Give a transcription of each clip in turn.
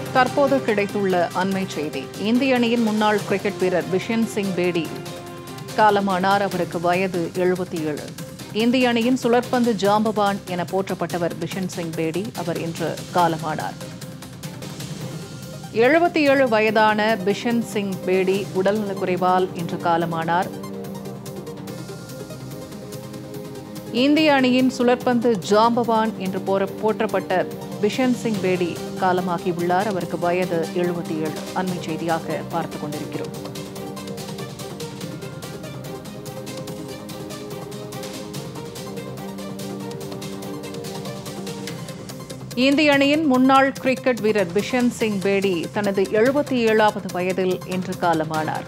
தற்போது கிடைத்துள்ள அண்மை செய்தி இந்திய அணியின் முன்னாள் கிரிக்கெட் வீரர் பிஷன் சிங் பேடி காலமானார் அவருக்கு வயது எழுபத்தி ஏழு இந்திய அணியின் சுழற்பந்து ஜாம்பவான் என போற்றப்பட்டவர் பிஷன் சிங் பேடி அவர் இன்று காலமானார் எழுபத்தி ஏழு வயதான பிஷன் சிங் பேடி உடல்நலக்குறைவால் இன்று காலமானார் இந்திய அணியின் சுழற்பந்து ஜாம்பவான் என்று போற- போற்றப்பட்ட பிஷன் சிங் பேடி காலமாகியுள்ளார் அவருக்கு வயது எழுபத்தி ஏழு அண்மை செய்தியாக பார்த்துக் கொண்டிருக்கிறோம் இந்திய அணியின் முன்னாள் கிரிக்கெட் வீரர் பிஷன் சிங் பேடி தனது எழுபத்தி ஏழாவது வயதில் இன்று காலமானார்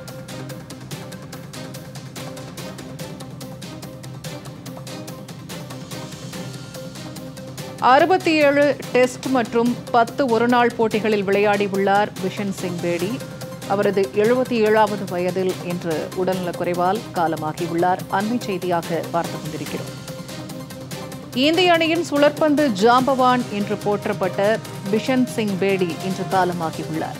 அறுபத்தி ஏழு டெஸ்ட் மற்றும் பத்து ஒருநாள் போட்டிகளில் விளையாடியுள்ளார் பிஷன் சிங் பேடி அவரது எழுபத்தி ஏழாவது வயதில் இன்று உடல்நலக்குறைவால் காலமாகியுள்ளார் அண்மை செய்தியாக பார்த்துக் கொண்டிருக்கிறோம் இந்திய அணியின் சுழற்பந்து ஜாம்பவான் என்று போற்றப்பட்ட பிஷன் சிங் பேடி இன்று காலமாகியுள்ளார்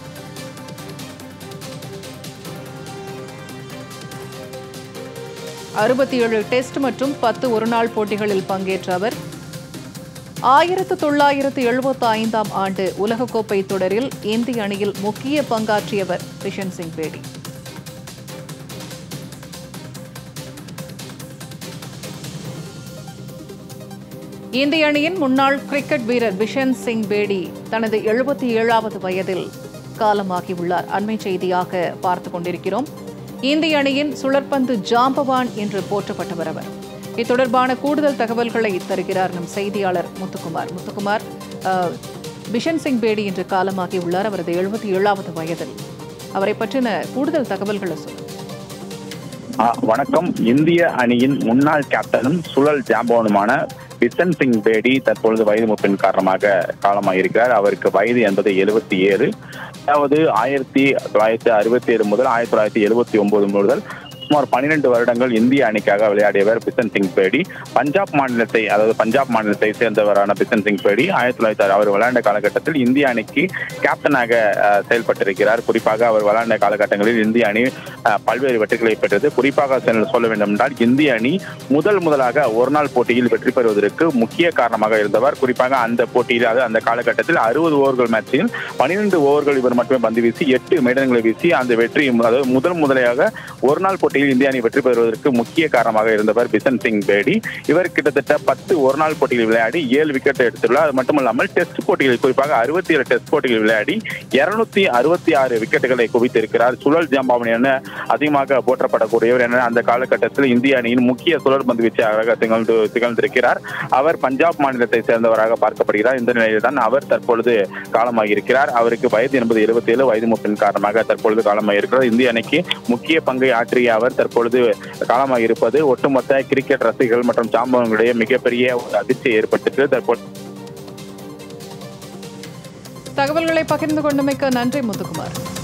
அறுபத்தி ஏழு டெஸ்ட் மற்றும் பத்து ஒருநாள் போட்டிகளில் பங்கேற்ற அவர் ஆயிரத்து தொள்ளாயிரத்து எழுபத்தி ஐந்தாம் ஆண்டு உலகக்கோப்பை தொடரில் இந்திய அணியில் முக்கிய பங்காற்றியவர் பிஷன் சிங் பேடி இந்திய அணியின் முன்னாள் கிரிக்கெட் வீரர் பிஷன் சிங் பேடி தனது எழுபத்தி ஏழாவது வயதில் காலமாகியுள்ளார் அண்மை செய்தியாக பார்த்துக் கொண்டிருக்கிறோம் இந்திய அணியின் சுழற்பந்து ஜாம்பவான் என்று போற்றப்பட்டவர் அவர் இது தொடர்பான கூடுதல் தகவல்களை தருகிறார் நம் செய்தியாளர் முத்துக்குமார் முத்துக்குமார் அஹ், பிஷன் சிங் பேடி இன்று காலமாகியுள்ளார் அவரது எழுபத்தி ஏழாவது வயதில் அவரை பற்றின கூடுதல் தகவல்களை சொல்லுங்கள் ஆ, வணக்கம் இந்திய அணியின் முன்னாள் கேப்டனும் சுழல் ஜாம்பவனுமான பிசன் சிங் பேடி தற்பொழுது வயது மூப்பின் காரணமாக காலமாயிருக்கிறார் அவருக்கு வயது என்பது எழுபத்தி ஏழு அதாவது ஆயிரத்தி தொள்ளாயிரத்தி அறுபத்தி ஏழு முதல் ஆயிரத்தி தொள்ளாயிரத்தி எழுபத்தி ஒன்பது முதல் சுமார் பன்னிரண்டு வருடங்கள் இந்திய அணிக்காக விளையாடியவர் பிசன் சிங் பேடி பஞ்சாப் மாநிலத்தை அதாவது பஞ்சாப் மாநிலத்தை சேர்ந்தவரான பிசன் சிங் பேடி ஆயிரத்தி தொள்ளாயிரத்தி அவர் விளையாண்ட காலகட்டத்தில் இந்திய அணிக்கு கேப்டனாக அஹ், செயல்பட்டிருக்கிறார் குறிப்பாக அவர் விளையாண்ட காலகட்டங்களில் இந்திய அணி அஹ், பல்வேறு வெற்றிகளை பெற்றது குறிப்பாக செல்~ சொல்ல வேண்டும் என்றால் இந்திய அணி முதல் முதலாக ஒருநாள் போட்டியில் வெற்றி பெறுவதற்கு முக்கிய காரணமாக இருந்தவர் குறிப்பாக அந்த போட்டியில் அதாவது அந்த காலகட்டத்தில் அறுபது ஓவர்கள் மேட்சில் பனிரெண்டு ஓவர்கள் இவர் மட்டுமே பந்து வீசி எட்டு மேடன்களை வீசி அந்த வெற்றி அதாவது முதல் முதலையாக ஒருநாள் போட்டியில் இந்திய அணி வெற்றி பெறுவதற்கு முக்கிய காரணமாக இருந்தவர் பிசன் சிங் பேடி இவர் கிட்டத்தட்ட பத்து ஒருநாள் போட்டியில் விளையாடி ஏழு விக்கெட் எடுத்துள்ளார் அது மட்டுமல்லாமல் டெஸ்ட் போட்டிகளில் குறிப்பாக அறுபத்தி ஏழு டெஸ்ட் போட்டிகளில் விளையாடி இருநூத்தி அறுபத்தி ஆறு விக்கெட்டுகளை குவித்திருக்கிறார் சுழல் ஜாம்பாவன் என அதிகமாக போற்றப்படக்கூடியவர் என அந்த காலகட்டத்தில் இந்திய அணியின் முக்கிய சுழல் பந்து வீச்சாளராக திகழ்ந்து திகழ்ந்திருக்கிறார் அவர் பஞ்சாப் மாநிலத்தை சேர்ந்தவராக பார்க்கப்படுகிறார் இந்த நிலையில் தான் அவர் தற்பொழுது காலமாகியிருக்கிறார் அவருக்கு வயது என்பது எழுபத்தி ஏழு வயது மூப்பின் காரணமாக தற்பொழுது காலமாகியிருக்கிறார் இந்திய அணிக்கு முக்கிய பங்கை ஆற்றிய அவர் தற்பொழுது காலமாகியிருப்பது ஒட்டுமொத்த கிரிக்கெட் ரசிகர்கள் மற்றும் ஜாம்பவன்களிடையே மிகப்பெரிய ஒரு அதிர்ச்சியை ஏற்பட்டுள்ளது தற்போது தகவல்களை பகிர்ந்து கொண்டமைக்கு நன்றி முத்துக்குமார்